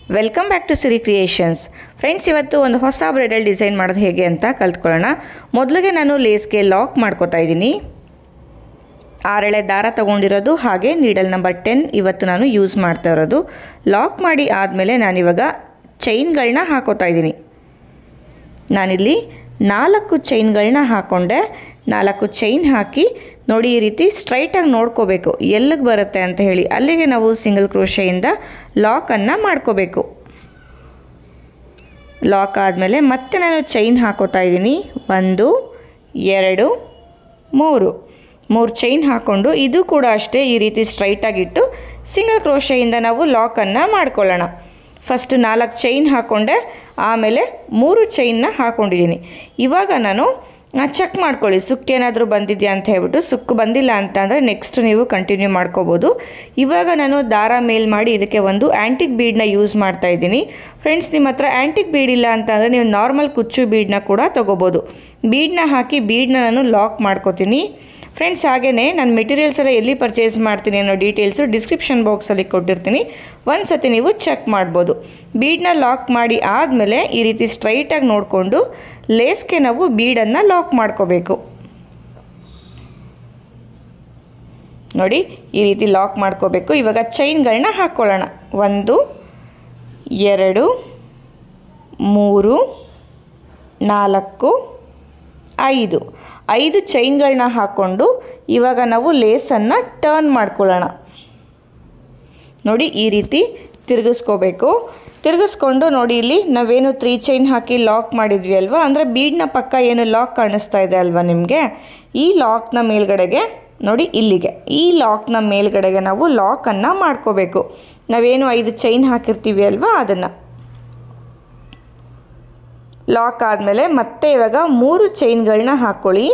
welcome back to Siri creations friends ಇವತ್ತು ಒಂದು ಹೊಸ ಬ್ರೈಡಲ್ ಡಿಸೈನ್ ಮಾಡೋದು ಹೇಗೆ ಅಂತ ಕಲ್ತ್ಕೊಳ್ಳೋಣ ಮೊದಲಿಗೆ ನಾನು ಲೇಸ್ಗೆ ಲಾಕ್ ಮಾಡ್ಕೋತಾ ಇದ್ದೀನಿ ಆರೆಳೆ ದಾರ ತಗೊಂಡಿರೋದು ಹಾಗೆ ನೀಡಲ್ ನಂಬರ್ ಟೆನ್ ಇವತ್ತು ನಾನು ಯೂಸ್ ಮಾಡ್ತಾ ಇರೋದು ಲಾಕ್ ಮಾಡಿ ಆದಮೇಲೆ ನಾನಿವಾಗ ಚೈನ್ಗಳನ್ನ ಹಾಕೋತಾ ಇದ್ದೀನಿ ನಾನಿಲ್ಲಿ ನಾಲ್ಕು ಚೈನ್ಗಳನ್ನ ಹಾಕ್ಕೊಂಡೆ ನಾಲ್ಕು ಚೈನ್ ಹಾಕಿ ನೋಡಿ ಈ ರೀತಿ ಸ್ಟ್ರೈಟಾಗಿ ನೋಡ್ಕೋಬೇಕು ಎಲ್ಲಿಗೆ ಬರುತ್ತೆ ಅಂತ ಹೇಳಿ ಅಲ್ಲಿಗೆ ನಾವು ಸಿಂಗಲ್ ಕ್ರೋಶೆಯಿಂದ ಲಾಕನ್ನು ಮಾಡ್ಕೋಬೇಕು ಲಾಕ್ ಆದಮೇಲೆ ಮತ್ತೆ ನಾನು ಚೈನ್ ಹಾಕೋತಾ ಇದ್ದೀನಿ ಒಂದು ಎರಡು ಮೂರು ಮೂರು ಚೈನ್ ಹಾಕ್ಕೊಂಡು ಇದು ಕೂಡ ಅಷ್ಟೇ ಈ ರೀತಿ ಸ್ಟ್ರೈಟಾಗಿಟ್ಟು ಸಿಂಗಲ್ ಕ್ರೋಶೆಯಿಂದ ನಾವು ಲಾಕನ್ನು ಮಾಡ್ಕೊಳ್ಳೋಣ ಫಸ್ಟ್ ನಾಲ್ಕು ಚೈನ್ ಹಾಕ್ಕೊಂಡೆ ಆಮೇಲೆ ಮೂರು ಚೈನ್ನ ಹಾಕ್ಕೊಂಡಿದ್ದೀನಿ ಇವಾಗ ನಾನು ಚೆಕ್ ಮಾಡ್ಕೊಳ್ಳಿ ಸುಕ್ಕೇನಾದರೂ ಬಂದಿದೆಯಾ ಅಂತ ಹೇಳ್ಬಿಟ್ಟು ಸುಕ್ಕು ಬಂದಿಲ್ಲ ಅಂತ ಅಂದರೆ ನೆಕ್ಸ್ಟ್ ನೀವು ಕಂಟಿನ್ಯೂ ಮಾಡ್ಕೋಬೋದು ಇವಾಗ ನಾನು ದಾರ ಮೇಲ್ ಮಾಡಿ ಇದಕ್ಕೆ ಒಂದು ಆ್ಯಂಟಿಕ್ ಬೀಡನ್ನ ಯೂಸ್ ಮಾಡ್ತಾ ಇದ್ದೀನಿ ಫ್ರೆಂಡ್ಸ್ ನಿಮ್ಮ ಹತ್ರ ಆ್ಯಂಟಿಕ್ ಬೀಡ್ ಇಲ್ಲ ಅಂತ ಅಂದರೆ ನೀವು ನಾರ್ಮಲ್ ಕುಚ್ಚು ಬೀಡನ್ನ ಕೂಡ ತೊಗೋಬೋದು ಬೀಡನ್ನ ಹಾಕಿ ಬೀಡನ್ನ ನಾನು ಲಾಕ್ ಮಾಡ್ಕೋತೀನಿ ಫ್ರೆಂಡ್ಸ್ ಹಾಗೆಯೇ ನಾನು ಮೆಟೀರಿಯಲ್ಸ್ ಎಲ್ಲ ಎಲ್ಲಿ ಪರ್ಚೇಸ್ ಮಾಡ್ತೀನಿ ಅನ್ನೋ ಡೀಟೇಲ್ಸು ಡಿಸ್ಕ್ರಿಪ್ಷನ್ ಬಾಕ್ಸಲ್ಲಿ ಕೊಟ್ಟಿರ್ತೀನಿ ಒಂದು ಸತಿ ನೀವು ಚೆಕ್ ಮಾಡ್ಬೋದು ಬೀಡನ್ನ ಲಾಕ್ ಮಾಡಿ ಆದಮೇಲೆ ಈ ರೀತಿ ಸ್ಟ್ರೈಟಾಗಿ ನೋಡಿಕೊಂಡು ಲೇಸ್ಗೆ ನಾವು ಬೀಡನ್ನು ಲಾಕ್ ಮಾಡ್ಕೋಬೇಕು ನೋಡಿ ಈ ರೀತಿ ಲಾಕ್ ಮಾಡ್ಕೋಬೇಕು ಇವಾಗ ಚೈನ್ಗಳನ್ನ ಹಾಕ್ಕೊಳ್ಳೋಣ ಒಂದು ಎರಡು ಮೂರು ನಾಲ್ಕು ಐದು ಐದು ಚೈನ್ಗಳನ್ನ ಹಾಕ್ಕೊಂಡು ಇವಾಗ ನಾವು ಲೇಸನ್ನು ಟರ್ನ್ ಮಾಡ್ಕೊಳ್ಳೋಣ ನೋಡಿ ಈ ರೀತಿ ತಿರುಗಿಸ್ಕೋಬೇಕು ತಿರುಗಿಸ್ಕೊಂಡು ನೋಡಿ ಇಲ್ಲಿ ನಾವೇನು ತ್ರೀ ಚೈನ್ ಹಾಕಿ ಲಾಕ್ ಮಾಡಿದ್ವಿ ಅಲ್ವಾ ಅಂದರೆ ಬೀಡ್ನ ಪಕ್ಕ ಏನು ಲಾಕ್ ಕಾಣಿಸ್ತಾ ಇದೆ ಅಲ್ವಾ ನಿಮಗೆ ಈ ಲಾಕ್ನ ಮೇಲ್ಗಡೆಗೆ ನೋಡಿ ಇಲ್ಲಿಗೆ ಈ ಲಾಕ್ನ ಮೇಲ್ಗಡೆಗೆ ನಾವು ಲಾಕನ್ನು ಮಾಡ್ಕೋಬೇಕು ನಾವೇನು ಐದು ಚೈನ್ ಹಾಕಿರ್ತೀವಿ ಅಲ್ವಾ ಅದನ್ನು ಲಾಕ್ ಆದಮೇಲೆ ಮತ್ತೆ ಇವಾಗ ಮೂರು ಚೈನ್ಗಳನ್ನ ಹಾಕ್ಕೊಳ್ಳಿ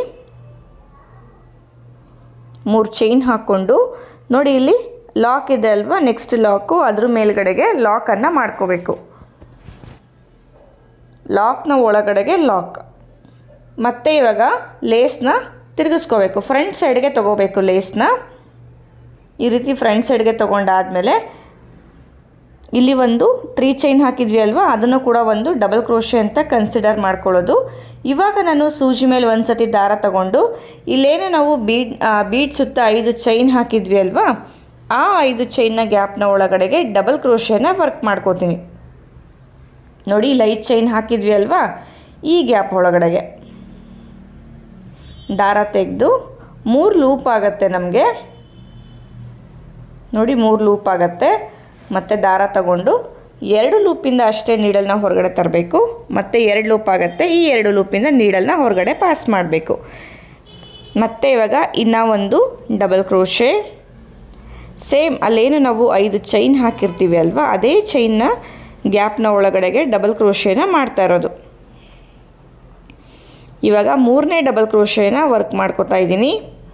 ಮೂರು ಚೈನ್ ಹಾಕ್ಕೊಂಡು ನೋಡಿ ಇಲ್ಲಿ ಲಾಕ್ ಇದೆ ಅಲ್ವಾ ನೆಕ್ಸ್ಟ್ ಲಾಕು ಅದ್ರ ಮೇಲ್ಗಡೆಗೆ ಲಾಕನ್ನು ಮಾಡ್ಕೋಬೇಕು ಲಾಕ್ನ ಒಳಗಡೆಗೆ ಲಾಕ್ ಮತ್ತೆ ಇವಾಗ ಲೇಸ್ನ ತಿರುಗಿಸ್ಕೋಬೇಕು ಫ್ರಂಟ್ ಸೈಡ್ಗೆ ತೊಗೋಬೇಕು ಲೇಸ್ನ ಈ ರೀತಿ ಫ್ರಂಟ್ ಸೈಡ್ಗೆ ತೊಗೊಂಡಾದಮೇಲೆ ಇಲ್ಲಿ ಒಂದು ತ್ರೀ ಚೈನ್ ಹಾಕಿದ್ವಿ ಅಲ್ವಾ ಅದನ್ನು ಕೂಡ ಒಂದು ಡಬಲ್ ಕ್ರೋಶೆ ಅಂತ ಕನ್ಸಿಡರ್ ಮಾಡ್ಕೊಳ್ಳೋದು ಇವಾಗ ನಾನು ಸೂಜಿ ಮೇಲೆ ಒಂದು ಸತಿ ದಾರ ತಗೊಂಡು ಇಲ್ಲೇನು ನಾವು ಬೀಡ್ ಬೀಡ್ ಸುತ್ತ ಐದು ಚೈನ್ ಹಾಕಿದ್ವಿ ಅಲ್ವಾ ಆ ಐದು ಚೈನ್ನ ಗ್ಯಾಪ್ನ ಒಳಗಡೆಗೆ ಡಬಲ್ ಕ್ರೋಶೆನ ವರ್ಕ್ ಮಾಡ್ಕೋತೀನಿ ನೋಡಿ ಇಲ್ಲಿ ಐದು ಚೈನ್ ಹಾಕಿದ್ವಿ ಅಲ್ವಾ ಈ ಗ್ಯಾಪ್ ಒಳಗಡೆಗೆ ದಾರ ತೆಗೆದು ಮೂರು ಲೂಪ್ ಆಗುತ್ತೆ ನಮಗೆ ನೋಡಿ ಮೂರು ಲೂಪ್ ಆಗುತ್ತೆ ಮತ್ತು ದಾರ ತಗೊಂಡು ಎರಡು ಲೂಪಿಂದ ಅಷ್ಟೇ ನೀಡಲ್ನ ಹೊರಗಡೆ ತರಬೇಕು ಮತ್ತು ಎರಡು ಲೂಪ್ ಆಗುತ್ತೆ ಈ ಎರಡು ಲೂಪಿಂದ ನೀಡಲ್ನ ಹೊರಗಡೆ ಪಾಸ್ ಮಾಡಬೇಕು ಮತ್ತು ಇವಾಗ ಇನ್ನೂ ಒಂದು ಡಬಲ್ ಕ್ರೋಶೆ ಸೇಮ್ ಅಲ್ಲೇನು ನಾವು ಐದು ಚೈನ್ ಹಾಕಿರ್ತೀವಿ ಅಲ್ವಾ ಅದೇ ಚೈನ್ನ ಗ್ಯಾಪ್ನ ಒಳಗಡೆಗೆ ಡಬಲ್ ಕ್ರೋಶೆನ ಮಾಡ್ತಾ ಇರೋದು ಇವಾಗ ಮೂರನೇ ಡಬಲ್ ಕ್ರೋಶೆನ ವರ್ಕ್ ಮಾಡ್ಕೋತಾ ಇದ್ದೀನಿ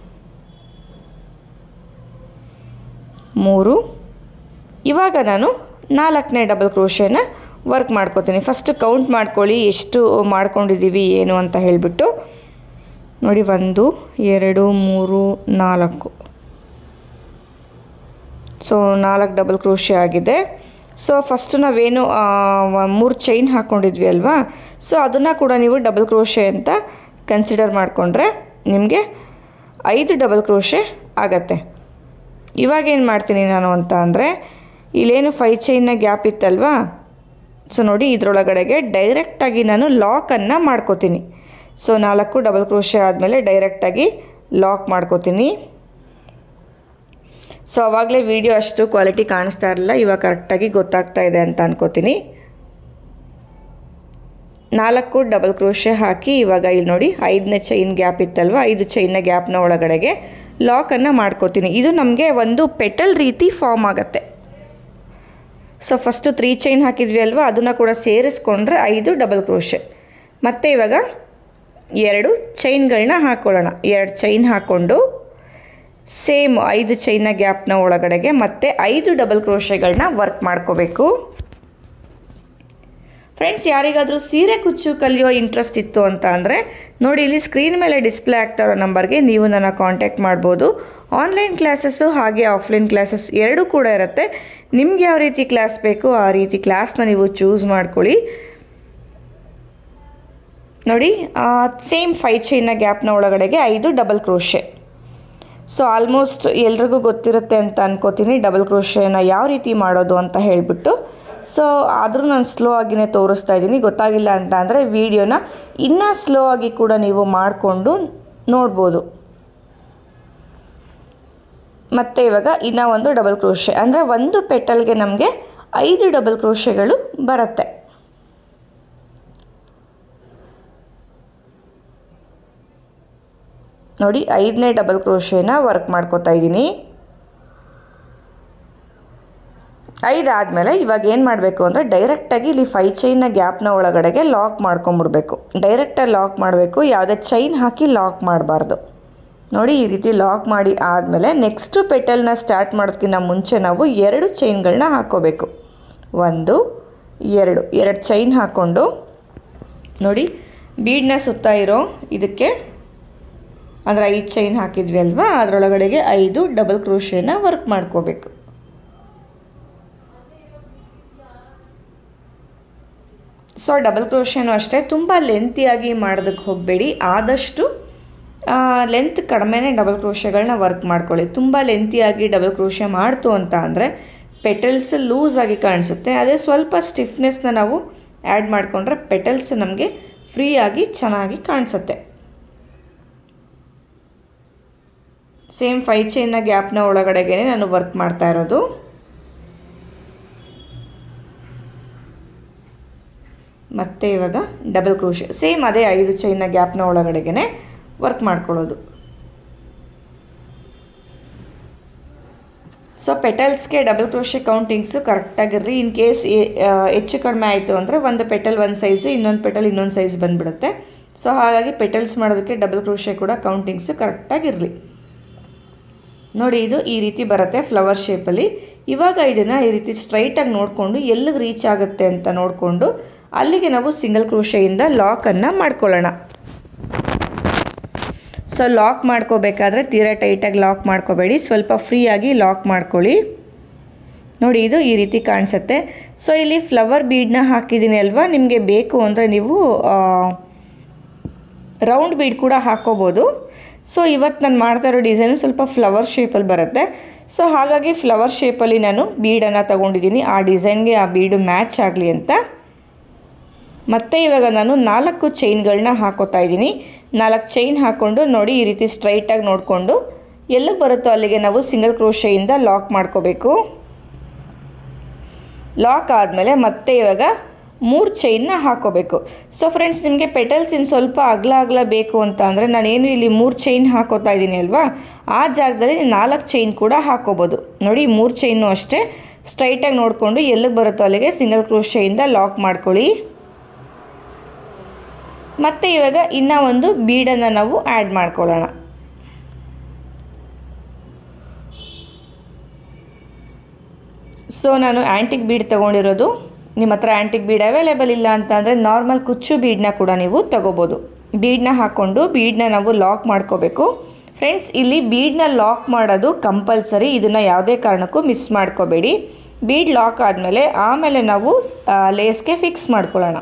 ಮೂರು ಇವಾಗ ನಾನು ನಾಲ್ಕನೇ ಡಬಲ್ ಕ್ರೋಶೆನ ವರ್ಕ್ ಮಾಡ್ಕೋತೀನಿ ಫಸ್ಟ್ ಕೌಂಟ್ ಮಾಡ್ಕೊಳ್ಳಿ ಎಷ್ಟು ಮಾಡ್ಕೊಂಡಿದ್ದೀವಿ ಏನು ಅಂತ ಹೇಳಿಬಿಟ್ಟು ನೋಡಿ ಒಂದು ಎರಡು ಮೂರು ನಾಲ್ಕು ಸೊ ನಾಲ್ಕು ಡಬಲ್ ಕ್ರೋಶೆ ಆಗಿದೆ ಸೊ ಫಸ್ಟು ನಾವೇನು ಮೂರು ಚೈನ್ ಹಾಕ್ಕೊಂಡಿದ್ವಿ ಅಲ್ವಾ ಸೊ ಅದನ್ನು ಕೂಡ ನೀವು ಡಬಲ್ ಕ್ರೋಶೆ ಅಂತ ಕನ್ಸಿಡರ್ ಮಾಡಿಕೊಂಡ್ರೆ ನಿಮಗೆ ಐದು ಡಬಲ್ ಕ್ರೋಶೆ ಆಗತ್ತೆ ಇವಾಗ ಏನು ಮಾಡ್ತೀನಿ ನಾನು ಅಂತ ಅಂದರೆ ಇಲ್ಲೇನು ಫೈ ಚೈನ್ನ ಗ್ಯಾಪ್ ಇತ್ತಲ್ವಾ ಸೊ ನೋಡಿ ಇದರೊಳಗಡೆಗೆ ಡೈರೆಕ್ಟಾಗಿ ನಾನು ಲಾಕನ್ನು ಮಾಡ್ಕೋತೀನಿ ಸೊ ನಾಲ್ಕು ಡಬಲ್ ಕ್ರೋಶೆ ಆದಮೇಲೆ ಡೈರೆಕ್ಟಾಗಿ ಲಾಕ್ ಮಾಡ್ಕೋತೀನಿ ಸೊ ಆವಾಗಲೇ ವಿಡಿಯೋ ಅಷ್ಟು ಕ್ವಾಲಿಟಿ ಕಾಣಿಸ್ತಾ ಇರಲಿಲ್ಲ ಇವಾಗ ಕರೆಕ್ಟಾಗಿ ಗೊತ್ತಾಗ್ತಾ ಇದೆ ಅಂತ ಅನ್ಕೋತೀನಿ ನಾಲ್ಕು ಡಬಲ್ ಕ್ರೋಶೆ ಹಾಕಿ ಇವಾಗ ಇಲ್ಲಿ ನೋಡಿ ಐದನೇ ಚೈನ್ ಗ್ಯಾಪ್ ಇತ್ತಲ್ವ ಐದು ಚೈನ್ನ ಗ್ಯಾಪ್ನ ಒಳಗಡೆಗೆ ಲಾಕನ್ನು ಮಾಡ್ಕೋತೀನಿ ಇದು ನಮಗೆ ಒಂದು ಪೆಟಲ್ ರೀತಿ ಫಾರ್ಮ್ ಆಗುತ್ತೆ ಸೊ ಫಸ್ಟು ತ್ರೀ ಚೈನ್ ಹಾಕಿದ್ವಿ ಅಲ್ವಾ ಅದನ್ನು ಕೂಡ ಸೇರಿಸ್ಕೊಂಡ್ರೆ ಐದು ಡಬಲ್ ಕ್ರೋಶೆ ಮತ್ತು ಇವಾಗ ಎರಡು ಚೈನ್ಗಳನ್ನ ಹಾಕ್ಕೊಳ್ಳೋಣ ಎರಡು ಚೈನ್ ಹಾಕ್ಕೊಂಡು ಸೇಮ್ ಐದು ಚೈನ್ನ ಗ್ಯಾಪ್ನ ಒಳಗಡೆಗೆ ಮತ್ತೆ ಐದು ಡಬಲ್ ಕ್ರೋಶೆಗಳನ್ನ ವರ್ಕ್ ಮಾಡ್ಕೋಬೇಕು ಫ್ರೆಂಡ್ಸ್ ಯಾರಿಗಾದರೂ ಸೀರೆ ಕುಚ್ಚು ಕಲಿಯೋ ಇಂಟ್ರೆಸ್ಟ್ ಇತ್ತು ಅಂತ ಅಂದರೆ ನೋಡಿ ಇಲ್ಲಿ ಸ್ಕ್ರೀನ್ ಮೇಲೆ ಡಿಸ್ಪ್ಲೇ ಆಗ್ತಾ ಇರೋ ನಂಬರ್ಗೆ ನೀವು ನನ್ನ ಕಾಂಟ್ಯಾಕ್ಟ್ ಮಾಡ್ಬೋದು ಆನ್ಲೈನ್ ಕ್ಲಾಸಸ್ಸು ಹಾಗೆ ಆಫ್ಲೈನ್ ಕ್ಲಾಸಸ್ ಎರಡೂ ಕೂಡ ಇರುತ್ತೆ ನಿಮ್ಗೆ ಯಾವ ರೀತಿ ಕ್ಲಾಸ್ ಬೇಕು ಆ ರೀತಿ ಕ್ಲಾಸ್ನ ನೀವು ಚೂಸ್ ಮಾಡ್ಕೊಳ್ಳಿ ನೋಡಿ ಸೇಮ್ ಫೈ ಚೈನ್ನ ಗ್ಯಾಪ್ನ ಒಳಗಡೆಗೆ ಐದು ಡಬಲ್ ಕ್ರೋಶೆ ಸೊ ಆಲ್ಮೋಸ್ಟ್ ಎಲ್ರಿಗೂ ಗೊತ್ತಿರುತ್ತೆ ಅಂತ ಅನ್ಕೋತೀನಿ ಡಬಲ್ ಕ್ರೋಶೆನ ಯಾವ ರೀತಿ ಮಾಡೋದು ಅಂತ ಹೇಳಿಬಿಟ್ಟು ಸೊ ಆದರೂ ನಾನು ಸ್ಲೋ ಆಗಿನೇ ತೋರಿಸ್ತಾ ಇದ್ದೀನಿ ಗೊತ್ತಾಗಿಲ್ಲ ಅಂತ ಅಂದರೆ ವಿಡಿಯೋನ ಇನ್ನೂ ಸ್ಲೋ ಆಗಿ ಕೂಡ ನೀವು ಮಾಡಿಕೊಂಡು ನೋಡ್ಬೋದು ಮತ್ತು ಇವಾಗ ಇನ್ನೂ ಒಂದು ಡಬಲ್ ಕ್ರೋಶೆ ಅಂದರೆ ಒಂದು ಪೆಟಲ್ಗೆ ನಮಗೆ ಐದು ಡಬಲ್ ಕ್ರೋಶೆಗಳು ಬರುತ್ತೆ ನೋಡಿ ಐದನೇ ಡಬಲ್ ಕ್ರೋಶೇನ ವರ್ಕ್ ಮಾಡ್ಕೋತಾ ಇದ್ದೀನಿ ಐದಾದಮೇಲೆ ಇವಾಗ ಏನು ಮಾಡಬೇಕು ಅಂದರೆ ಡೈರೆಕ್ಟಾಗಿ ಇಲ್ಲಿ ಫೈ ಚೈನ್ನ ಗ್ಯಾಪ್ನ ಒಳಗಡೆಗೆ ಲಾಕ್ ಮಾಡ್ಕೊಂಬಿಡ್ಬೇಕು ಡೈರೆಕ್ಟಾಗಿ ಲಾಕ್ ಮಾಡಬೇಕು ಯಾವುದೇ ಚೈನ್ ಹಾಕಿ ಲಾಕ್ ಮಾಡಬಾರ್ದು ನೋಡಿ ಈ ರೀತಿ ಲಾಕ್ ಮಾಡಿ ಆದಮೇಲೆ ನೆಕ್ಸ್ಟು ಪೆಟಲ್ನ ಸ್ಟಾರ್ಟ್ ಮಾಡೋದಕ್ಕಿಂತ ಮುಂಚೆ ನಾವು ಎರಡು ಚೈನ್ಗಳನ್ನ ಹಾಕ್ಕೋಬೇಕು ಒಂದು ಎರಡು ಎರಡು ಚೈನ್ ಹಾಕ್ಕೊಂಡು ನೋಡಿ ಬೀಡನ್ನ ಸುತ್ತ ಇರೋ ಇದಕ್ಕೆ ಅಂದರೆ ಐದು ಚೈನ್ ಹಾಕಿದ್ವಿ ಅಲ್ವಾ ಅದರೊಳಗಡೆಗೆ ಐದು ಡಬಲ್ ಕ್ರೋಶೇನ ವರ್ಕ್ ಮಾಡ್ಕೋಬೇಕು ಸೊ ಡಬಲ್ ಕ್ರೋಶೇನು ಅಷ್ಟೇ ತುಂಬ ಲೆಂತಿಯಾಗಿ ಮಾಡೋದಕ್ಕೆ ಹೋಗಬೇಡಿ ಆದಷ್ಟು ಲೆಂತ್ ಕಡಿಮೆನೇ ಡಬಲ್ ಕ್ರೋಶೆಗಳನ್ನ ವರ್ಕ್ ಮಾಡ್ಕೊಳ್ಳಿ ತುಂಬ ಲೆಂತಿಯಾಗಿ ಡಬಲ್ ಕ್ರೋಶೆ ಮಾಡ್ತು ಅಂತ ಅಂದರೆ ಪೆಟಲ್ಸ್ ಲೂಸ್ ಆಗಿ ಕಾಣಿಸುತ್ತೆ ಅದೇ ಸ್ವಲ್ಪ ಸ್ಟಿಫ್ನೆಸ್ನ ನಾವು ಆ್ಯಡ್ ಮಾಡಿಕೊಂಡ್ರೆ ಪೆಟಲ್ಸ್ ನಮಗೆ ಫ್ರೀಯಾಗಿ ಚೆನ್ನಾಗಿ ಕಾಣಿಸುತ್ತೆ ಸೇಮ್ ಫೈ ಚೈನ್ನ ಗ್ಯಾಪ್ನ ಒಳಗಡೆಗೆ ನಾನು ವರ್ಕ್ ಮಾಡ್ತಾ ಇರೋದು ಮತ್ತು ಇವಾಗ ಡಬಲ್ ಕ್ರೋಶೆ ಸೇಮ್ ಅದೇ ಐದು ಚೈನ್ನ ಗ್ಯಾಪ್ನ ಒಳಗಡೆಗೆ ವರ್ಕ್ ಮಾಡ್ಕೊಳ್ಳೋದು ಸೊ ಪೆಟಲ್ಸ್ಗೆ ಡಬಲ್ ಕ್ರೋಶೆ ಕೌಂಟಿಂಗ್ಸು ಕರೆಕ್ಟಾಗಿರ್ರಿ ಇನ್ ಕೇಸ್ ಹೆಚ್ಚು ಕಡಿಮೆ ಆಯಿತು ಅಂದರೆ ಒಂದು ಪೆಟಲ್ ಒಂದು ಸೈಜು ಇನ್ನೊಂದು ಪೆಟಲ್ ಇನ್ನೊಂದು ಸೈಜ್ ಬಂದುಬಿಡುತ್ತೆ ಸೊ ಹಾಗಾಗಿ ಪೆಟಲ್ಸ್ ಮಾಡೋದಕ್ಕೆ ಡಬಲ್ ಕ್ರೋಶೆ ಕೂಡ ಕೌಂಟಿಂಗ್ಸು ಕರೆಕ್ಟಾಗಿರಲಿ ನೋಡಿ ಇದು ಈ ರೀತಿ ಬರುತ್ತೆ ಫ್ಲವರ್ ಶೇಪಲ್ಲಿ ಇವಾಗ ಇದನ್ನು ಈ ರೀತಿ ಸ್ಟ್ರೈಟಾಗಿ ನೋಡಿಕೊಂಡು ಎಲ್ಲಿಗೆ ರೀಚ್ ಆಗುತ್ತೆ ಅಂತ ನೋಡಿಕೊಂಡು ಅಲ್ಲಿಗೆ ನಾವು ಸಿಂಗಲ್ ಕ್ರೋಶೆಯಿಂದ ಲಾಕನ್ನು ಮಾಡ್ಕೊಳ್ಳೋಣ ಸೊ ಲಾಕ್ ಮಾಡ್ಕೋಬೇಕಾದ್ರೆ ತೀರಾ ಟೈಟಾಗಿ ಲಾಕ್ ಮಾಡ್ಕೋಬೇಡಿ ಸ್ವಲ್ಪ ಫ್ರೀಯಾಗಿ ಲಾಕ್ ಮಾಡ್ಕೊಳ್ಳಿ ನೋಡಿ ಇದು ಈ ರೀತಿ ಕಾಣಿಸುತ್ತೆ ಸೊ ಇಲ್ಲಿ ಫ್ಲವರ್ ಬೀಡನ್ನ ಹಾಕಿದ್ದೀನಿ ಅಲ್ವಾ ನಿಮಗೆ ಬೇಕು ಅಂದರೆ ನೀವು ರೌಂಡ್ ಬೀಡ್ ಕೂಡ ಹಾಕೋಬೋದು ಸೊ ಇವತ್ತು ನಾನು ಮಾಡ್ತಾ ಇರೋ ಡಿಸೈನು ಸ್ವಲ್ಪ ಫ್ಲವರ್ ಶೇಪಲ್ಲಿ ಬರುತ್ತೆ ಸೊ ಹಾಗಾಗಿ ಫ್ಲವರ್ ಶೇಪಲ್ಲಿ ನಾನು ಬೀಡನ್ನು ತೊಗೊಂಡಿದ್ದೀನಿ ಆ ಡಿಸೈನ್ಗೆ ಆ ಬೀಡು ಮ್ಯಾಚ್ ಆಗಲಿ ಅಂತ ಮತ್ತು ಇವಾಗ ನಾನು ನಾಲ್ಕು ಚೈನ್ಗಳನ್ನ ಹಾಕೋತಾ ಇದ್ದೀನಿ ನಾಲ್ಕು ಚೈನ್ ಹಾಕ್ಕೊಂಡು ನೋಡಿ ಈ ರೀತಿ ಸ್ಟ್ರೈಟಾಗಿ ನೋಡಿಕೊಂಡು ಎಲ್ಲಿಗೆ ಬರುತ್ತೋ ಅಲ್ಲಿಗೆ ನಾವು ಸಿಂಗಲ್ ಕ್ರೋಶೆಯಿಂದ ಲಾಕ್ ಮಾಡ್ಕೋಬೇಕು ಲಾಕ್ ಆದಮೇಲೆ ಮತ್ತೆ ಇವಾಗ ಮೂರು ಚೈನ್ನ ಹಾಕೋಬೇಕು ಸೊ ಫ್ರೆಂಡ್ಸ್ ನಿಮಗೆ ಪೆಟಲ್ಸ್ ಇನ್ನು ಸ್ವಲ್ಪ ಅಗಲ ಅಗಲ ಬೇಕು ಅಂತ ಅಂದರೆ ನಾನೇನು ಇಲ್ಲಿ ಮೂರು ಚೈನ್ ಹಾಕೋತಾ ಇದ್ದೀನಿ ಅಲ್ವಾ ಆ ಜಾಗದಲ್ಲಿ ನಾಲ್ಕು ಚೈನ್ ಕೂಡ ಹಾಕೋಬೋದು ನೋಡಿ ಮೂರು ಚೈನು ಅಷ್ಟೇ ಸ್ಟ್ರೈಟಾಗಿ ನೋಡಿಕೊಂಡು ಎಲ್ಲಿಗೆ ಬರುತ್ತೋ ಅಲ್ಲಿಗೆ ಸಿಂಗಲ್ ಕ್ರೋಶೆಯಿಂದ ಲಾಕ್ ಮಾಡ್ಕೊಳ್ಳಿ ಮತ್ತು ಇವಾಗ ಇನ್ನೂ ಒಂದು ಬೀಡನ್ನು ನಾವು ಆ್ಯಡ್ ಮಾಡ್ಕೊಳ್ಳೋಣ ಸೊ ನಾನು ಆ್ಯಂಟಿಕ್ ಬೀಡ್ ತೊಗೊಂಡಿರೋದು ನಿಮ್ಮ ಹತ್ರ ಆ್ಯಂಟಿಕ್ ಬೀಡ್ ಅವೈಲೇಬಲ್ ಇಲ್ಲ ಅಂತ ಅಂದರೆ ನಾರ್ಮಲ್ ಕುಚ್ಚು ಬೀಡನ್ನ ಕೂಡ ನೀವು ತಗೋಬೋದು ಬೀಡನ್ನ ಹಾಕ್ಕೊಂಡು ಬೀಡನ್ನ ನಾವು ಲಾಕ್ ಮಾಡ್ಕೋಬೇಕು ಫ್ರೆಂಡ್ಸ್ ಇಲ್ಲಿ ಬೀಡನ್ನ ಲಾಕ್ ಮಾಡೋದು ಕಂಪಲ್ಸರಿ ಇದನ್ನು ಯಾವುದೇ ಕಾರಣಕ್ಕೂ ಮಿಸ್ ಮಾಡ್ಕೋಬೇಡಿ ಬೀಡ್ ಲಾಕ್ ಆದಮೇಲೆ ಆಮೇಲೆ ನಾವು ಲೇಸ್ಗೆ ಫಿಕ್ಸ್ ಮಾಡ್ಕೊಳ್ಳೋಣ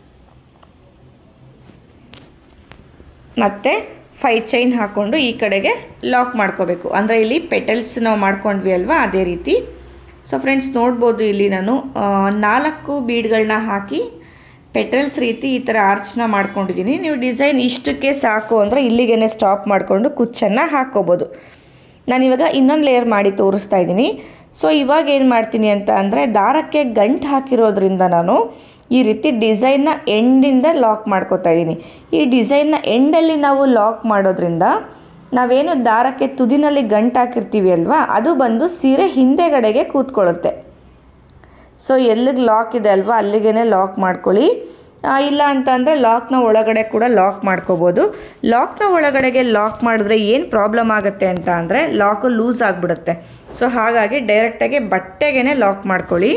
ಮತ್ತು ಫೈ ಚೈನ್ ಹಾಕ್ಕೊಂಡು ಈ ಕಡೆಗೆ ಲಾಕ್ ಮಾಡ್ಕೋಬೇಕು ಅಂದರೆ ಇಲ್ಲಿ ಪೆಟಲ್ಸ್ ನಾವು ಮಾಡ್ಕೊಂಡ್ವಿ ಅಲ್ವಾ ಅದೇ ರೀತಿ ಸೊ ಫ್ರೆಂಡ್ಸ್ ನೋಡ್ಬೋದು ಇಲ್ಲಿ ನಾನು ನಾಲ್ಕು ಬೀಡ್ಗಳನ್ನ ಹಾಕಿ ಪೆಟ್ರಲ್ಸ್ ರೀತಿ ಈ ಥರ ಆರ್ಚ್ನ ಮಾಡ್ಕೊಂಡಿದ್ದೀನಿ ನೀವು ಡಿಸೈನ್ ಇಷ್ಟಕ್ಕೆ ಸಾಕು ಅಂದರೆ ಇಲ್ಲಿಗೇ ಸ್ಟಾಪ್ ಮಾಡಿಕೊಂಡು ಕುಚ್ಚನ್ನು ಹಾಕ್ಕೋಬೋದು ನಾನಿವಾಗ ಇನ್ನೊಂದು ಲೇಯರ್ ಮಾಡಿ ತೋರಿಸ್ತಾ ಇದ್ದೀನಿ ಸೊ ಇವಾಗ ಏನು ಮಾಡ್ತೀನಿ ಅಂತ ಅಂದರೆ ದಾರಕ್ಕೆ ಗಂಟು ಹಾಕಿರೋದ್ರಿಂದ ನಾನು ಈ ರೀತಿ ಡಿಸೈನ್ನ ಎಂಡಿಂದ ಲಾಕ್ ಮಾಡ್ಕೋತಾ ಇದ್ದೀನಿ ಈ ಡಿಸೈನ್ನ ಎಂಡಲ್ಲಿ ನಾವು ಲಾಕ್ ಮಾಡೋದ್ರಿಂದ ನಾವೇನು ದಾರಕ್ಕೆ ತುದಿನಲ್ಲಿ ಗಂಟು ಹಾಕಿರ್ತೀವಿ ಅಲ್ವಾ ಅದು ಬಂದು ಸೀರೆ ಹಿಂದೆಗಡೆಗೆ ಕೂತ್ಕೊಳ್ಳುತ್ತೆ ಸೊ ಎಲ್ಲಿಗೆ ಲಾಕ್ ಇದೆ ಅಲ್ವಾ ಅಲ್ಲಿಗೆ ಲಾಕ್ ಮಾಡ್ಕೊಳ್ಳಿ ಇಲ್ಲ ಅಂತ ಅಂದರೆ ಲಾಕ್ನ ಒಳಗಡೆ ಕೂಡ ಲಾಕ್ ಮಾಡ್ಕೋಬೋದು ಲಾಕ್ನ ಒಳಗಡೆಗೆ ಲಾಕ್ ಮಾಡಿದ್ರೆ ಏನು ಪ್ರಾಬ್ಲಮ್ ಆಗುತ್ತೆ ಅಂತ ಅಂದರೆ ಲಾಕು ಲೂಸ್ ಆಗಿಬಿಡುತ್ತೆ ಸೊ ಹಾಗಾಗಿ ಡೈರೆಕ್ಟಾಗಿ ಬಟ್ಟೆಗೆ ಲಾಕ್ ಮಾಡ್ಕೊಳ್ಳಿ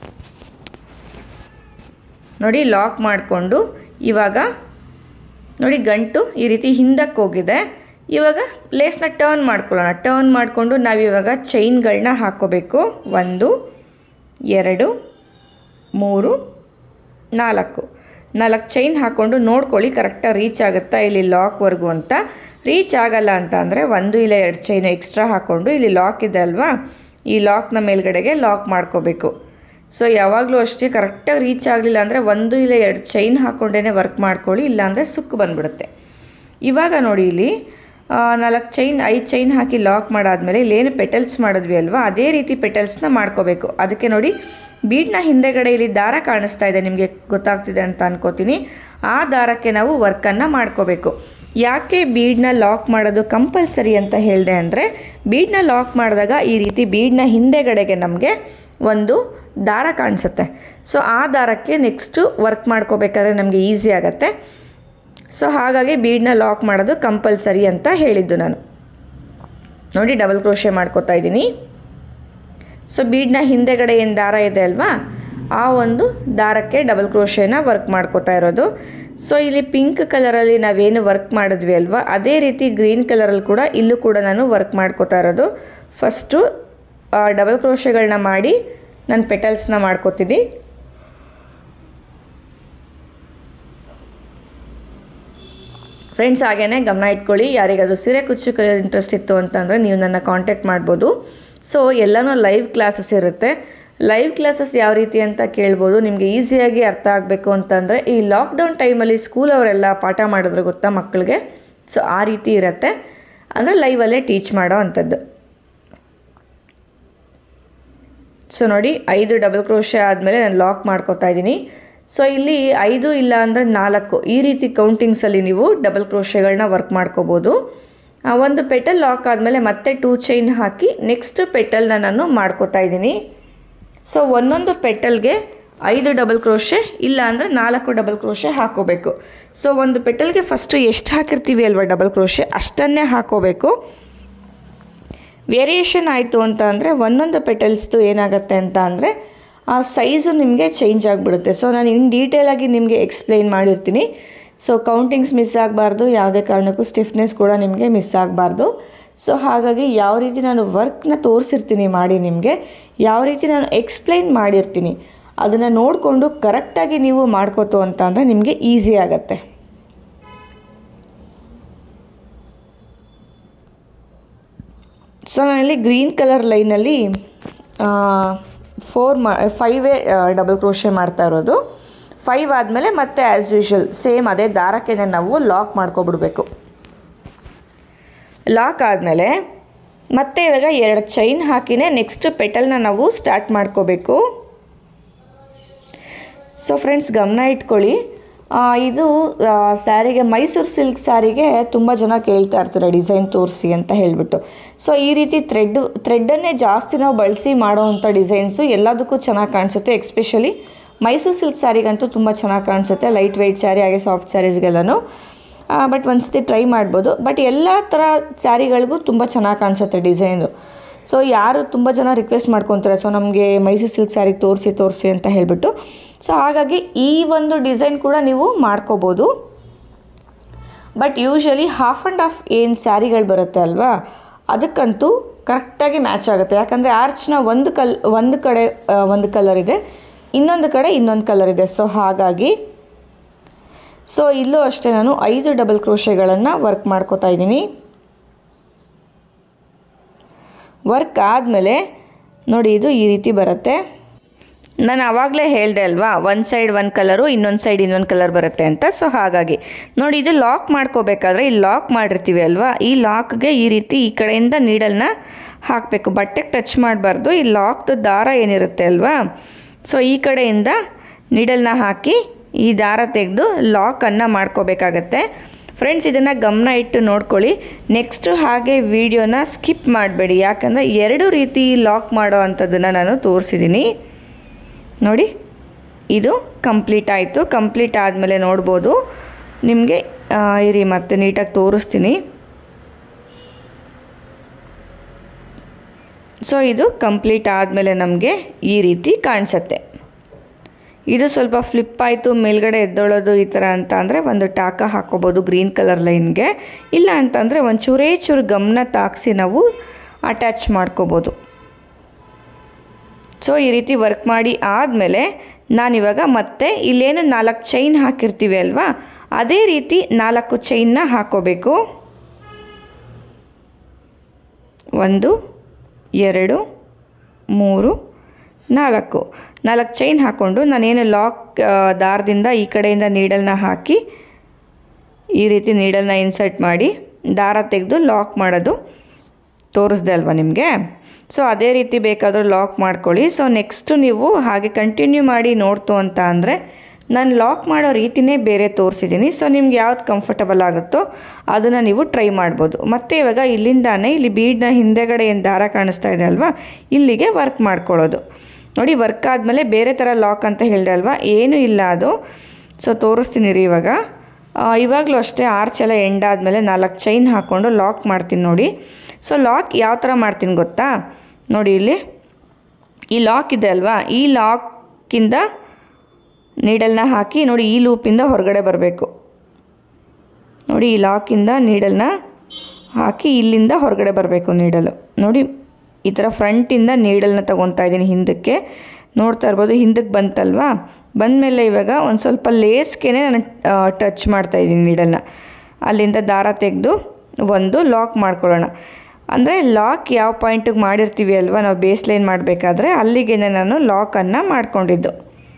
ನೋಡಿ ಲಾಕ್ ಮಾಡಿಕೊಂಡು ಇವಾಗ ನೋಡಿ ಗಂಟು ಈ ರೀತಿ ಹಿಂದಕ್ಕೆ ಹೋಗಿದೆ ಇವಾಗ ಲೇಸ್ನ ಟರ್ನ್ ಮಾಡ್ಕೊಳ್ಳೋಣ ಟರ್ನ್ ಮಾಡಿಕೊಂಡು ನಾವಿವಾಗ ಚೈನ್ಗಳನ್ನ ಹಾಕ್ಕೋಬೇಕು ಒಂದು ಎರಡು ಮೂರು ನಾಲ್ಕು ನಾಲ್ಕು ಚೈನ್ ಹಾಕ್ಕೊಂಡು ನೋಡ್ಕೊಳ್ಳಿ ಕರೆಕ್ಟಾಗಿ ರೀಚ್ ಆಗುತ್ತಾ ಇಲ್ಲಿ ಲಾಕ್ವರೆಗೂ ಅಂತ ರೀಚ್ ಆಗಲ್ಲ ಅಂತ ಅಂದರೆ ಒಂದು ಇಲ್ಲ ಎರಡು ಚೈನು ಎಕ್ಸ್ಟ್ರಾ ಹಾಕ್ಕೊಂಡು ಇಲ್ಲಿ ಲಾಕ್ ಇದೆ ಅಲ್ವಾ ಈ ಲಾಕ್ನ ಮೇಲ್ಗಡೆಗೆ ಲಾಕ್ ಮಾಡ್ಕೋಬೇಕು ಸೊ ಯಾವಾಗಲೂ ಅಷ್ಟೇ ಕರೆಕ್ಟಾಗಿ ರೀಚ್ ಆಗಲಿಲ್ಲ ಅಂದರೆ ಒಂದು ಇಲ್ಲ ಎರಡು ಚೈನ್ ಹಾಕ್ಕೊಂಡೇ ವರ್ಕ್ ಮಾಡ್ಕೊಳ್ಳಿ ಇಲ್ಲಾಂದರೆ ಸುಕ್ಕು ಬಂದ್ಬಿಡುತ್ತೆ ಇವಾಗ ನೋಡಿ ಇಲ್ಲಿ ನಾಲ್ಕು ಚೈನ್ ಐದು ಚೈನ್ ಹಾಕಿ ಲಾಕ್ ಮಾಡಾದಮೇಲೆ ಇಲ್ಲೇನು ಪೆಟಲ್ಸ್ ಮಾಡಿದ್ವಿ ಅಲ್ವಾ ಅದೇ ರೀತಿ ಪೆಟಲ್ಸ್ನ ಮಾಡ್ಕೋಬೇಕು ಅದಕ್ಕೆ ನೋಡಿ ಬೀಡ್ನ ಹಿಂದೆಗಡೆ ಇಲ್ಲಿ ದಾರ ಕಾಣಿಸ್ತಾ ಇದೆ ನಿಮಗೆ ಗೊತ್ತಾಗ್ತಿದೆ ಅಂತ ಅನ್ಕೋತೀನಿ ಆ ದಾರಕ್ಕೆ ನಾವು ವರ್ಕನ್ನು ಮಾಡ್ಕೋಬೇಕು ಯಾಕೆ ಬೀಡ್ನ ಲಾಕ್ ಮಾಡೋದು ಕಂಪಲ್ಸರಿ ಅಂತ ಹೇಳಿದೆ ಅಂದರೆ ಬೀಡ್ನ ಲಾಕ್ ಮಾಡಿದಾಗ ಈ ರೀತಿ ಬೀಡ್ನ ಹಿಂದೆಗಡೆಗೆ ನಮಗೆ ಒಂದು ದಾರ ಕಾಣಿಸುತ್ತೆ ಸೊ ಆ ದಾರಕ್ಕೆ ನೆಕ್ಸ್ಟು ವರ್ಕ್ ಮಾಡ್ಕೋಬೇಕಾದ್ರೆ ನಮಗೆ ಈಸಿ ಆಗುತ್ತೆ ಸೊ ಹಾಗಾಗಿ ಬೀಡನ್ನ ಲಾಕ್ ಮಾಡೋದು ಕಂಪಲ್ಸರಿ ಅಂತ ಹೇಳಿದ್ದು ನಾನು ನೋಡಿ ಡಬಲ್ ಕ್ರೋಶೆ ಮಾಡ್ಕೋತಾ ಇದ್ದೀನಿ ಸೊ ಬೀಡನ್ನ ಹಿಂದೆಗಡೆ ಏನು ದಾರ ಇದೆ ಅಲ್ವಾ ಆ ಒಂದು ದಾರಕ್ಕೆ ಡಬಲ್ ಕ್ರೋಶೆನ ವರ್ಕ್ ಮಾಡ್ಕೋತಾ ಇರೋದು ಸೊ ಇಲ್ಲಿ ಪಿಂಕ್ ಕಲರಲ್ಲಿ ನಾವೇನು ವರ್ಕ್ ಮಾಡಿದ್ವಿ ಅಲ್ವಾ ಅದೇ ರೀತಿ ಗ್ರೀನ್ ಕಲರಲ್ಲಿ ಕೂಡ ಇಲ್ಲೂ ಕೂಡ ನಾನು ವರ್ಕ್ ಮಾಡ್ಕೋತಾ ಇರೋದು ಫಸ್ಟು ಡಬಲ್ ಕ್ರೋಶೆಗಳನ್ನ ಮಾಡಿ ನಾನು ಪೆಟಲ್ಸ್ನ ಮಾಡ್ಕೋತೀನಿ ಫ್ರೆಂಡ್ಸ್ ಹಾಗೇ ಗಮನ ಇಟ್ಕೊಳ್ಳಿ ಯಾರಿಗಾದರೂ ಸೀರೆ ಕುಚ್ಚು ಕಲಿಯೋದು ಇಂಟ್ರೆಸ್ಟ್ ಇತ್ತು ಅಂತಂದರೆ ನೀವು ನನ್ನ ಕಾಂಟ್ಯಾಕ್ಟ್ ಮಾಡ್ಬೋದು ಸೊ ಎಲ್ಲನೂ ಲೈವ್ ಕ್ಲಾಸಸ್ ಇರುತ್ತೆ ಲೈವ್ ಕ್ಲಾಸಸ್ ಯಾವ ರೀತಿ ಅಂತ ಕೇಳ್ಬೋದು ನಿಮಗೆ ಈಸಿಯಾಗಿ ಅರ್ಥ ಆಗಬೇಕು ಅಂತಂದರೆ ಈ ಲಾಕ್ಡೌನ್ ಟೈಮಲ್ಲಿ ಸ್ಕೂಲ್ ಅವರೆಲ್ಲ ಪಾಠ ಮಾಡಿದ್ರೆ ಗೊತ್ತಾ ಮಕ್ಕಳಿಗೆ ಸೊ ಆ ರೀತಿ ಇರುತ್ತೆ ಅಂದರೆ ಲೈವಲ್ಲೇ ಟೀಚ್ ಮಾಡೋ ಅಂಥದ್ದು ಸೊ ನೋಡಿ ಐದು ಡಬಲ್ ಕ್ರೋಶೆ ಆದಮೇಲೆ ನಾನು ಲಾಕ್ ಮಾಡ್ಕೋತಾ ಇದ್ದೀನಿ ಸೊ ಇಲ್ಲಿ ಐದು ಇಲ್ಲ ಅಂದರೆ ನಾಲ್ಕು ಈ ರೀತಿ ಕೌಂಟಿಂಗ್ಸಲ್ಲಿ ನೀವು ಡಬಲ್ ಕ್ರೋಶೆಗಳನ್ನ ವರ್ಕ್ ಮಾಡ್ಕೋಬೋದು ಆ ಒಂದು ಪೆಟಲ್ ಲಾಕ್ ಆದಮೇಲೆ ಮತ್ತೆ ಟೂ ಚೈನ್ ಹಾಕಿ ನೆಕ್ಸ್ಟ್ ಪೆಟಲ್ನ ನಾನು ಮಾಡ್ಕೋತಾ ಇದ್ದೀನಿ ಸೊ ಒಂದೊಂದು ಪೆಟಲ್ಗೆ ಐದು ಡಬಲ್ ಕ್ರೋಶೆ ಇಲ್ಲ ಅಂದರೆ ನಾಲ್ಕು ಡಬಲ್ ಕ್ರೋಶೆ ಹಾಕೋಬೇಕು ಸೊ ಒಂದು ಪೆಟಲ್ಗೆ ಫಸ್ಟು ಎಷ್ಟು ಹಾಕಿರ್ತೀವಿ ಅಲ್ವಾ ಡಬಲ್ ಕ್ರೋಶೆ ಅಷ್ಟನ್ನೇ ಹಾಕೋಬೇಕು ವೇರಿಯೇಷನ್ ಆಯಿತು ಅಂತ ಅಂದರೆ ಒಂದೊಂದು ಪೆಟಲ್ಸ್ದು ಏನಾಗುತ್ತೆ ಅಂತ ಅಂದರೆ ಆ ಸೈಜು ನಿಮಗೆ ಚೇಂಜ್ ಆಗಿಬಿಡುತ್ತೆ ಸೊ ನಾನು ಇನ್ ಡೀಟೇಲಾಗಿ ನಿಮಗೆ ಎಕ್ಸ್ಪ್ಲೈನ್ ಮಾಡಿರ್ತೀನಿ ಸೊ ಕೌಂಟಿಂಗ್ಸ್ ಮಿಸ್ ಆಗಬಾರ್ದು ಯಾವುದೇ ಕಾರಣಕ್ಕೂ ಸ್ಟಿಫ್ನೆಸ್ ಕೂಡ ನಿಮಗೆ ಮಿಸ್ ಆಗಬಾರ್ದು ಸೊ ಹಾಗಾಗಿ ಯಾವ ರೀತಿ ನಾನು ವರ್ಕ್ನ ತೋರಿಸಿರ್ತೀನಿ ಮಾಡಿ ನಿಮಗೆ ಯಾವ ರೀತಿ ನಾನು ಎಕ್ಸ್ಪ್ಲೈನ್ ಮಾಡಿರ್ತೀನಿ ಅದನ್ನು ನೋಡಿಕೊಂಡು ಕರೆಕ್ಟಾಗಿ ನೀವು ಮಾಡ್ಕೋತು ಅಂತ ಅಂದರೆ ನಿಮಗೆ ಈಸಿ ಆಗುತ್ತೆ ಸೊ ನಾನಿಲ್ಲಿ ಗ್ರೀನ್ ಕಲರ್ ಲೈನಲ್ಲಿ ಫೋರ್ ಮಾ ಫೈವೇ ಡಬಲ್ ಕ್ರೋಶೆ ಮಾಡ್ತಾ ಇರೋದು ಫೈವ್ ಆದಮೇಲೆ ಮತ್ತೆ ಆ್ಯಸ್ ಯೂಶುವಲ್ ಸೇಮ್ ಅದೇ ದಾರಕ್ಕೆ ನಾವು ಲಾಕ್ ಮಾಡ್ಕೊಬಿಡ್ಬೇಕು ಲಾಕ್ ಆದಮೇಲೆ ಮತ್ತೆ ಇವಾಗ ಎರಡು ಚೈನ್ ಹಾಕಿನೇ ನೆಕ್ಸ್ಟ್ ಪೆಟಲ್ನ ನಾವು ಸ್ಟಾರ್ಟ್ ಮಾಡ್ಕೋಬೇಕು ಸೊ ಫ್ರೆಂಡ್ಸ್ ಗಮನ ಇಟ್ಕೊಳ್ಳಿ ಆ, ಇದು ಸ್ಯಾರಿಗೆ ಮೈಸೂರು ಸಿಲ್ಕ್ ಸ್ಯಾರಿಗೆ ತುಂಬ ಜನ ಕೇಳ್ತಾ ಇರ್ತಾರೆ ಡಿಸೈನ್ ತೋರಿಸಿ ಅಂತ ಹೇಳಿಬಿಟ್ಟು ಸೊ ಈ ರೀತಿ ಥ್ರೆಡ್ ಥ್ರೆಡ್ಡನ್ನೇ ಜಾಸ್ತಿ ನಾವು ಬಳಸಿ ಮಾಡೋವಂಥ ಡಿಸೈನ್ಸು ಎಲ್ಲದಕ್ಕೂ ಚೆನ್ನಾಗಿ ಕಾಣಿಸುತ್ತೆ ಎಕ್ಸ್ಪೆಷಲಿ ಮೈಸೂರು ಸಿಲ್ಕ್ ಸ್ಯಾರಿಗಂತೂ ತುಂಬ ಚೆನ್ನಾಗಿ ಕಾಣಿಸುತ್ತೆ ಲೈಟ್ ವೆಯ್ಟ್ ಸ್ಯಾರಿ ಹಾಗೆ ಸಾಫ್ಟ್ ಸ್ಯಾರೀಸ್ಗೆಲ್ಲನೂ ಬಟ್ ಒಂದ್ಸತಿ ಟ್ರೈ ಮಾಡ್ಬೋದು ಬಟ್ ಎಲ್ಲ ಥರ ಸ್ಯಾರಿಗಳಿಗೂ ತುಂಬ ಚೆನ್ನಾಗಿ ಕಾಣಿಸುತ್ತೆ ಡಿಸೈನು ಸೊ ಯಾರು ತುಂಬ ಜನ ರಿಕ್ವೆಸ್ಟ್ ಮಾಡ್ಕೊತಾರೆ ಸೊ ನಮಗೆ ಮೈಸೂರು ಸಿಲ್ಕ್ ಸ್ಯಾರಿ ತೋರಿಸಿ ತೋರಿಸಿ ಅಂತ ಹೇಳಿಬಿಟ್ಟು ಸೊ ಹಾಗಾಗಿ ಈ ಒಂದು ಡಿಸೈನ್ ಕೂಡ ನೀವು ಮಾಡ್ಕೋಬೋದು but usually half and half ಏನು ಸ್ಯಾರಿಗಳು ಬರುತ್ತೆ ಅಲ್ವಾ ಅದಕ್ಕಂತೂ ಕರೆಕ್ಟಾಗಿ ಮ್ಯಾಚ್ ಆಗುತ್ತೆ ಯಾಕಂದರೆ ಆರ್ಚ್ನ ಒಂದು ಕಲ್ ಒಂದು ಕಡೆ ಆ, ಒಂದು ಕಲರ್ ಇದೆ ಇನ್ನೊಂದು ಕಡೆ ಇನ್ನೊಂದು ಕಲರ್ ಇದೆ ಸೊ ಹಾಗಾಗಿ ಸೊ ಇಲ್ಲೂ ಅಷ್ಟೇ ನಾನು ಐದು ಡಬಲ್ ಕ್ರೋಶೆಗಳನ್ನು ವರ್ಕ್ ಮಾಡ್ಕೋತಾ ಇದ್ದೀನಿ ವರ್ಕ್ ಆದಮೇಲೆ ನೋಡಿ ಇದು ಈ ರೀತಿ ಬರುತ್ತೆ ನಾನು ಆವಾಗಲೇ ಹೇಳಿದೆ ಅಲ್ವಾ ಒಂದು ಸೈಡ್ ಒಂದು ಕಲರು ಇನ್ನೊಂದು ಸೈಡ್ ಇನ್ನೊಂದು ಕಲರ್ ಬರುತ್ತೆ ಅಂತ ಸೊ ಹಾಗಾಗಿ ನೋಡಿ ಇದು ಲಾಕ್ ಮಾಡ್ಕೋಬೇಕಾದ್ರೆ ಈ ಲಾಕ್ ಮಾಡಿರ್ತೀವಿ ಅಲ್ವಾ ಈ ಲಾಕ್ಗೆ ಈ ರೀತಿ ಈ ಕಡೆಯಿಂದ ನೀಡಲ್ನ ಹಾಕಬೇಕು ಬಟ್ಟೆಗೆ ಟಚ್ ಮಾಡಬಾರ್ದು ಈ ಲಾಕ್ದು ದಾರ ಏನಿರುತ್ತೆ ಅಲ್ವಾ ಸೊ ಈ ಕಡೆಯಿಂದ ನೀಡಲ್ನ ಹಾಕಿ ಈ ದಾರ ತೆಗೆದು ಲಾಕನ್ನು ಮಾಡ್ಕೋಬೇಕಾಗತ್ತೆ ಫ್ರೆಂಡ್ಸ್ ಇದನ್ನು ಗಮನ ಇಟ್ಟು ನೋಡ್ಕೊಳ್ಳಿ ನೆಕ್ಸ್ಟು ಹಾಗೆ ವಿಡಿಯೋನ ಸ್ಕಿಪ್ ಮಾಡಬೇಡಿ ಯಾಕಂದರೆ ಎರಡು ರೀತಿ ಲಾಕ್ ಮಾಡೋ ಅಂಥದ್ದನ್ನು ನಾನು ತೋರಿಸಿದ್ದೀನಿ ನೋಡಿ ಇದು ಕಂಪ್ಲೀಟ್ ಆಯಿತು ಕಂಪ್ಲೀಟ್ ಆದಮೇಲೆ ನೋಡ್ಬೋದು ನಿಮಗೆ ಇರಿ ಮತ್ತೆ ನೀಟಾಗಿ ತೋರಿಸ್ತೀನಿ ಸೊ ಇದು ಕಂಪ್ಲೀಟ್ ಆದಮೇಲೆ ನಮಗೆ ಈ ರೀತಿ ಕಾಣಿಸತ್ತೆ ಇದು ಸ್ವಲ್ಪ ಫ್ಲಿಪ್ ಆಯಿತು ಮೇಲ್ಗಡೆ ಎದ್ದೊಳೋದು ಈ ಥರ ಅಂತ ಅಂದರೆ ಒಂದು ಟಾಕ ಹಾಕೋಬೋದು ಗ್ರೀನ್ ಕಲರ್ ಲೈನ್ಗೆ ಇಲ್ಲ ಅಂತಂದರೆ ಒಂದು ಚೂರೇ ಚೂರು ಗಮನ ತಾಗಿಸಿ ನಾವು ಅಟ್ಯಾಚ್ ಮಾಡ್ಕೋಬೋದು ಸೊ ಈ ರೀತಿ ವರ್ಕ್ ಮಾಡಿ ಆದಮೇಲೆ ನಾನಿವಾಗ ಮತ್ತೆ ಇಲ್ಲೇನು ನಾಲ್ಕು ಚೈನ್ ಹಾಕಿರ್ತೀವಿ ಅಲ್ವಾ ಅದೇ ರೀತಿ ನಾಲ್ಕು ಚೈನ್ನ ಹಾಕೋಬೇಕು ಒಂದು ಎರಡು ಮೂರು ನಾಲ್ಕು ನಾಲ್ಕು ಚೈನ್ ಹಾಕ್ಕೊಂಡು ನಾನೇನು ಲಾಕ್ ದಾರದಿಂದ ಈ ಕಡೆಯಿಂದ ನೀಡಲ್ನ ಹಾಕಿ ಈ ರೀತಿ ನೀಡಲ್ನ ಇನ್ಸರ್ಟ್ ಮಾಡಿ ದಾರ ತೆಗೆದು ಲಾಕ್ ಮಾಡೋದು ತೋರಿಸ್ದೆ ಅಲ್ವಾ ನಿಮಗೆ ಸೊ ಅದೇ ರೀತಿ ಬೇಕಾದರೂ ಲಾಕ್ ಮಾಡ್ಕೊಳ್ಳಿ ಸೊ ನೆಕ್ಸ್ಟು ನೀವು ಹಾಗೆ ಕಂಟಿನ್ಯೂ ಮಾಡಿ ನೋಡ್ತು ಅಂತ ಅಂದರೆ ನಾನು ಲಾಕ್ ಮಾಡೋ ರೀತಿನೇ ಬೇರೆ ತೋರಿಸಿದ್ದೀನಿ ಸೊ ನಿಮ್ಗೆ ಯಾವ್ದು ಕಂಫರ್ಟಬಲ್ ಆಗುತ್ತೋ ಅದನ್ನು ನೀವು ಟ್ರೈ ಮಾಡ್ಬೋದು ಮತ್ತು ಇವಾಗ ಇಲ್ಲಿಂದಾನೇ ಇಲ್ಲಿ ಬೀಡ್ನ ಹಿಂದೆಗಡೆ ಏನು ದಾರ ಕಾಣಿಸ್ತಾ ಇದೆ ಅಲ್ವಾ ಇಲ್ಲಿಗೆ ವರ್ಕ್ ಮಾಡ್ಕೊಳ್ಳೋದು ನೋಡಿ ವರ್ಕ್ ಆದಮೇಲೆ ಬೇರೆ ಥರ ಲಾಕ್ ಅಂತ ಹೇಳಿದೆ ಅಲ್ವಾ ಏನೂ ಇಲ್ಲ ಅದು ಸೊ ತೋರಿಸ್ತೀನಿ ರೀ ಇವಾಗ ಇವಾಗಲೂ ಅಷ್ಟೇ ಆರ್ಚ್ ಎಲ್ಲ ಎಂಡ್ ಆದಮೇಲೆ ನಾಲ್ಕು ಚೈನ್ ಹಾಕ್ಕೊಂಡು ಲಾಕ್ ಮಾಡ್ತೀನಿ ನೋಡಿ ಸೊ ಲಾಕ್ ಯಾವ ಥರ ಮಾಡ್ತೀನಿ ಗೊತ್ತಾ ನೋಡಿ ಇಲ್ಲಿ ಈ ಲಾಕ್ ಇದೆ ಅಲ್ವಾ ಈ ಲಾಕಿಂದ ನೀಡಲ್ನ ಹಾಕಿ ನೋಡಿ ಈ ಲೂಪಿಂದ ಹೊರಗಡೆ ಬರಬೇಕು ನೋಡಿ ಈ ಲಾಕಿಂದ ನೀಡಲ್ನ ಹಾಕಿ ಇಲ್ಲಿಂದ ಹೊರಗಡೆ ಬರಬೇಕು ನೀಡಲು ನೋಡಿ ಈ ಥರ ಫ್ರಂಟಿಂದ ನೀಡಲ್ನ ತೊಗೊತಾ ಇದ್ದೀನಿ ಹಿಂದಕ್ಕೆ ನೋಡ್ತಾ ಇರ್ಬೋದು ಹಿಂದಕ್ಕೆ ಬಂತಲ್ವಾ ಬಂದಮೇಲೆ ಇವಾಗ ಒಂದು ಸ್ವಲ್ಪ ಲೇಸ್ಗೆ ನಾನು ಟಚ್ ಮಾಡ್ತಾ ಇದ್ದೀನಿ ನೀಡಲ್ನ ಅಲ್ಲಿಂದ ದಾರ ತೆಗೆದು ಒಂದು ಲಾಕ್ ಮಾಡ್ಕೊಳ್ಳೋಣ ಅಂದರೆ ಲಾಕ್ ಯಾವ ಪಾಯಿಂಟಿಗೆ ಮಾಡಿರ್ತೀವಿ ಅಲ್ವಾ ನಾವು ಬೇಸ್ ಲೈನ್ ಮಾಡಬೇಕಾದ್ರೆ ಅಲ್ಲಿಗೆ ನಾನು ಲಾಕನ್ನು ಮಾಡ್ಕೊಂಡಿದ್ದು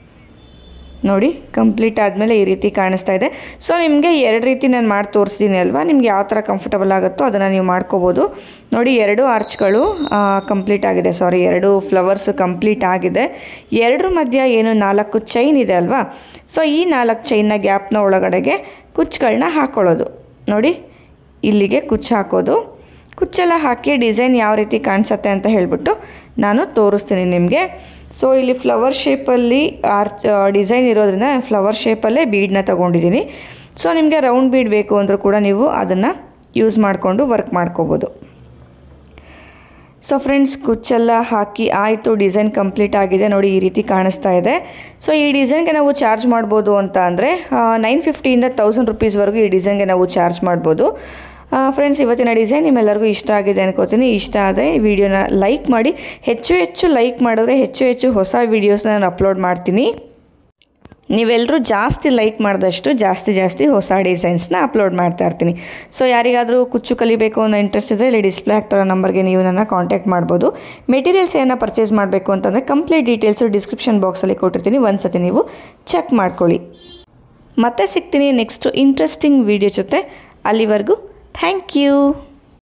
ನೋಡಿ ಕಂಪ್ಲೀಟ್ ಆದಮೇಲೆ ಈ ರೀತಿ ಕಾಣಿಸ್ತಾ ಇದೆ ಸೊ ನಿಮಗೆ ಎರಡು ರೀತಿ ನಾನು ಮಾಡಿ ತೋರಿಸ್ತೀನಿ ಅಲ್ವಾ ನಿಮ್ಗೆ ಯಾವ ಥರ ಕಂಫರ್ಟಬಲ್ ಆಗುತ್ತೋ ಅದನ್ನು ನೀವು ಮಾಡ್ಕೋಬೋದು ನೋಡಿ ಎರಡು ಆರ್ಚ್ಗಳು ಕಂಪ್ಲೀಟ್ ಆಗಿದೆ ಸಾರಿ ಎರಡು ಫ್ಲವರ್ಸು ಕಂಪ್ಲೀಟ್ ಆಗಿದೆ ಎರಡರ ಮಧ್ಯ ಏನು ನಾಲ್ಕು ಚೈನ್ ಇದೆ ಅಲ್ವಾ ಸೊ ಈ ನಾಲ್ಕು ಚೈನ್ನ ಗ್ಯಾಪ್ನ ಒಳಗಡೆಗೆ ಕುಚ್ಚುಗಳನ್ನ ಹಾಕ್ಕೊಳ್ಳೋದು ನೋಡಿ ಇಲ್ಲಿಗೆ ಕುಚ್ಚು ಹಾಕೋದು ಕುಚ್ಚೆಲ್ಲ ಹಾಕಿ ಡಿಸೈನ್ ಯಾವ ರೀತಿ ಕಾಣಿಸುತ್ತೆ ಅಂತ ಹೇಳಿಬಿಟ್ಟು ನಾನು ತೋರಿಸ್ತೀನಿ ನಿಮಗೆ ಸೊ ಇಲ್ಲಿ ಫ್ಲವರ್ ಶೇಪಲ್ಲಿ ಆರ್ಚ್ ಡಿಸೈನ್ ಇರೋದ್ರಿಂದ ಫ್ಲವರ್ ಶೇಪಲ್ಲೇ ಬೀಡನ್ನ ತೊಗೊಂಡಿದ್ದೀನಿ ಸೊ ನಿಮಗೆ ರೌಂಡ್ ಬೀಡ್ ಬೇಕು ಅಂದರೂ ಕೂಡ ನೀವು ಅದನ್ನು ಯೂಸ್ ಮಾಡಿಕೊಂಡು ವರ್ಕ್ ಮಾಡ್ಕೋಬೋದು ಸೊ ಫ್ರೆಂಡ್ಸ್ ಕುಚ್ಚೆಲ್ಲ ಹಾಕಿ ಆಯಿತು ಡಿಸೈನ್ ಕಂಪ್ಲೀಟ್ ಆಗಿದೆ ನೋಡಿ ಈ ರೀತಿ ಕಾಣಿಸ್ತಾ ಇದೆ ಸೊ ಈ ಡಿಸೈನ್ಗೆ ನಾವು ಚಾರ್ಜ್ ಮಾಡ್ಬೋದು ಅಂತ ಅಂದರೆ ನೈನ್ ಫಿಫ್ಟಿಯಿಂದ ತೌಸಂಡ್ ರುಪೀಸ್ವರೆಗೂ ಈ ಡಿಸೈನ್ಗೆ ನಾವು ಚಾರ್ಜ್ ಮಾಡ್ಬೋದು ಫ್ರೆಂಡ್ಸ್ ಇವತ್ತಿನ ಡಿಸೈನ್ ನಿಮ್ಮೆಲ್ಲರಿಗೂ ಇಷ್ಟ ಆಗಿದೆ ಅನ್ಕೋತೀನಿ ಇಷ್ಟ ಆದರೆ ವಿಡಿಯೋನ ಲೈಕ್ ಮಾಡಿ ಹೆಚ್ಚು ಹೆಚ್ಚು ಲೈಕ್ ಮಾಡಿದ್ರೆ ಹೆಚ್ಚು ಹೆಚ್ಚು ಹೊಸ ವೀಡಿಯೋಸ್ನ ನಾನು ಅಪ್ಲೋಡ್ ಮಾಡ್ತೀನಿ ನೀವೆಲ್ಲರೂ ಜಾಸ್ತಿ ಲೈಕ್ ಮಾಡಿದಷ್ಟು ಜಾಸ್ತಿ ಜಾಸ್ತಿ ಹೊಸ ಡಿಸೈನ್ಸ್ನ ಅಪ್ಲೋಡ್ ಮಾಡ್ತಾ ಇರ್ತೀನಿ ಸೊ ಯಾರಿಗಾದರೂ ಕುಚ್ಚು ಕಲಿಬೇಕು ಅನ್ನೋ ಇಂಟ್ರೆಸ್ಟ್ ಇದ್ದರೆ ಇಲ್ಲಿ ಡಿಸ್ಪ್ಲೇ ಆಗ್ತಿರೋ ನಂಬರ್ಗೆ ನೀವು ನನ್ನ ಕಾಂಟ್ಯಾಕ್ಟ್ ಮಾಡ್ಬೋದು ಮೆಟೀರಿಯಲ್ಸ್ ಏನೋ ಪರ್ಚೇಸ್ ಮಾಡಬೇಕು ಅಂತಂದರೆ ಕಂಪ್ಲೀಟ್ ಡೀಟೇಲ್ಸು ಡಿಸ್ಕ್ರಿಪ್ಷನ್ ಬಾಕ್ಸಲ್ಲಿ ಕೊಟ್ಟಿರ್ತೀನಿ ಒಂದು ಸತಿ ನೀವು ಚೆಕ್ ಮಾಡ್ಕೊಳ್ಳಿ ಮತ್ತೆ ಸಿಗ್ತೀನಿ ನೆಕ್ಸ್ಟು ಇಂಟ್ರೆಸ್ಟಿಂಗ್ ವೀಡಿಯೋ ಜೊತೆ ಅಲ್ಲಿವರೆಗೂ ಥ್ಯಾಂಕ್ ಯು